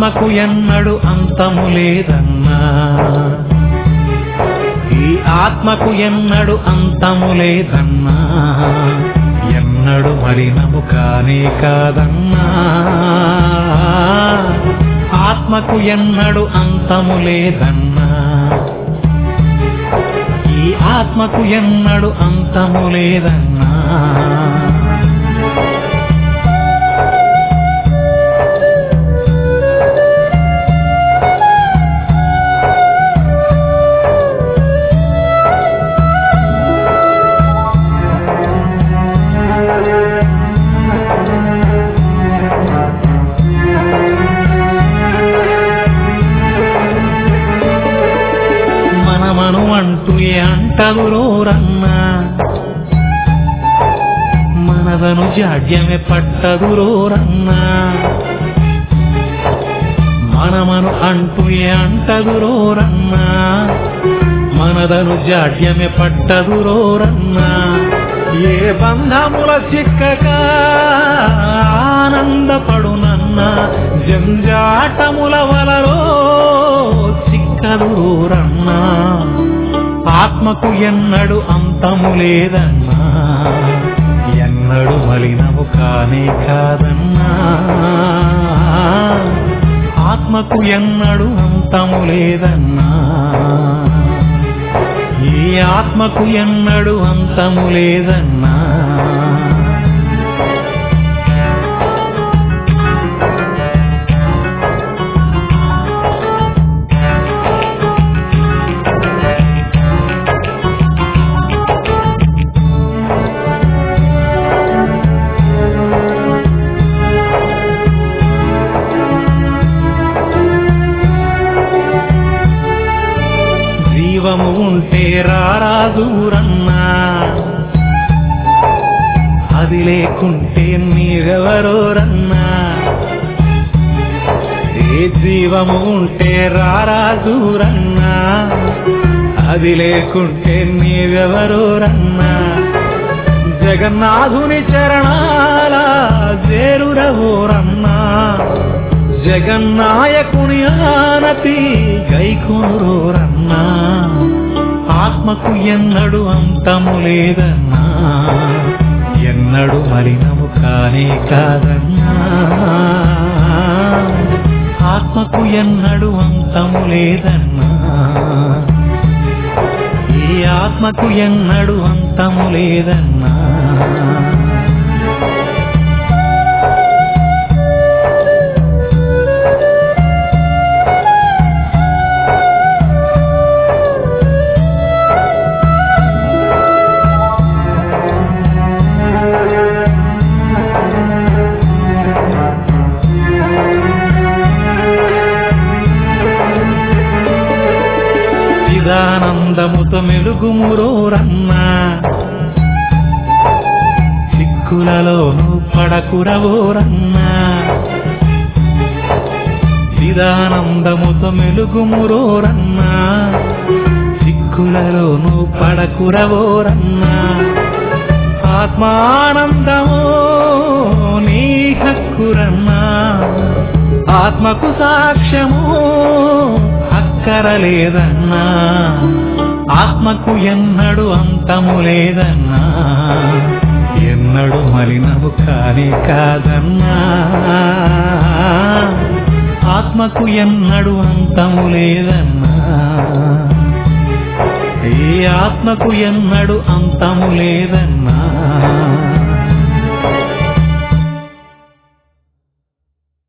ఆత్మకు ఎన్నడు అంతము లేదన్నా ఈ ఆత్మకు ఎన్నడు అంతము లేదన్నా ఎన్నడు మలినము కానే కాదన్నా ఆత్మకు ఎన్నడు అంతము లేదన్నా ఈ ఆత్మకు ఎన్నడు అంతము లేదన్నా మనమను అంటూ ఏ అంటదురోరన్నా మనదను జాడ్యమే పట్టదురోరన్నా మనమను అంటూ ఏ అంటదురోరన్నా మనదను జాడ్యమే పట్టదురోరన్నా ఏ బంధముల చిక్కక ఆనందపడునన్నా జంజాటముల వలలో చిక్కదురన్నా ఆత్మకు ఎన్నడు అంతము లేదన్నా ఎన్నడు మలినము కానే కాదన్నా ఆత్మకు ఎన్నడు అంతము లేదన్నా ఈ ఆత్మకు ఎన్నడు అంతము లేదన్నా జీవము ఉంటే రారాజూరన్నా అది లేకుంటే మీరెవరోరన్నా ఏ జీవము ఉంటే రారాజూరన్నా అది లేకుంటే నీవెవరోరన్నా జగన్నాథుని చరణాల చేరురవోరన్నా జగన్నాయకుని ఆనతి గైకోరోరన్నా ఆత్మకు ఎన్నడు అంతము లేదన్నా ఎన్నడు మలినము కానే కాదన్నా ఆత్మకు ఎన్నడు అంతము లేదన్నా ఈ ఆత్మకు ఎన్నడు అంతము లేదన్నా చిదానందముతో మెలుగుమురోరన్నా చిక్కులలోను పడకురవోరన్నా చిదానందముతో మెలుగుమురోరన్నా చిక్కులలోను పడకురవోరన్నా ఆత్మానందమో నీ హక్కురన్నా ఆత్మకు సాక్ష్యము అక్కరలేదన్నా ఆత్మకు ఎన్నడు అంతము లేదన్నా ఎన్నడు మలినము కానే కాదన్నా ఆత్మకు ఎన్నడు అంతము లేదన్నా ఈ ఆత్మకు ఎన్నడు అంతము లేదన్నా